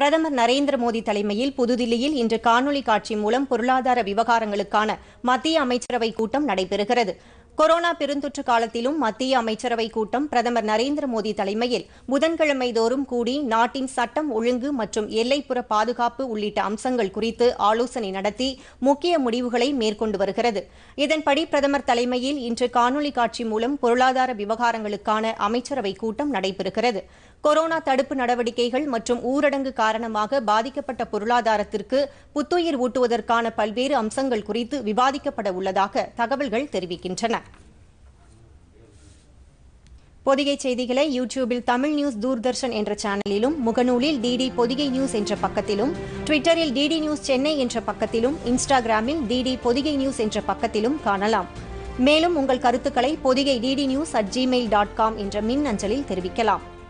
பிரதமர் நரேந்திர மோடி தலைமையில் புதுதில்லியில் இன்று காணொலி காட்சி மூலம் பொருளாதார விவகாரங்களுக்கான மத்திய அமைச்சரவை கூட்டம் நடைபெறுகிறது கொரோனா பெருந்தொற்று காலத்திலும் மத்திய அமைச்சரவை கூட்டம் பிரதமர் நரேந்திர மோடி தலைமையில் புதன்கிழமை தோறும் கூடி நாட்டின் சட்டம் ஒழுங்கு மற்றும் எல்லைப்புற பாதுகாப்பு உள்ளிட்ட அம்சங்கள் குறித்து ஆலோசனை நடத்தி முக்கிய முடிவுகளை மேற்கொண்டு வருகிறது இதன்படி பிரதமர் தலைமையில் இன்று காணொலி காட்சி மூலம் பொருளாதார விவகாரங்களுக்கான அமைச்சரவை கூட்டம் நடைபெறுகிறது கொரோனா தடுப்பு நடவடிக்கைகள் மற்றும் ஊரடங்கு காரணமாக பாதிக்கப்பட்ட பொருளாதாரத்திற்கு புத்துயிர் ஊட்டுவதற்கான பல்வேறு அம்சங்கள் குறித்து விவாதிக்கப்பட உள்ளதாக தகவல்கள் தெரிவிக்கின்றன பொதிகை செய்திகளை யூடியூபில் தமிழ் நியூஸ் தூர்தர்ஷன் என்ற சேனலிலும் முகநூலில் டிடி பொதிகை நியூஸ் என்ற பக்கத்திலும் ட்விட்டரில் டிடி நியூஸ் சென்னை என்ற பக்கத்திலும் இன்ஸ்டாகிராமில் டிடி பொதிகை நியூஸ் என்ற பக்கத்திலும் காணலாம் மேலும் உங்கள் கருத்துக்களை Podhigai DD news at Gmail dot com என்ற மின் அஞ்சலில் தெரிவிக்கலாம்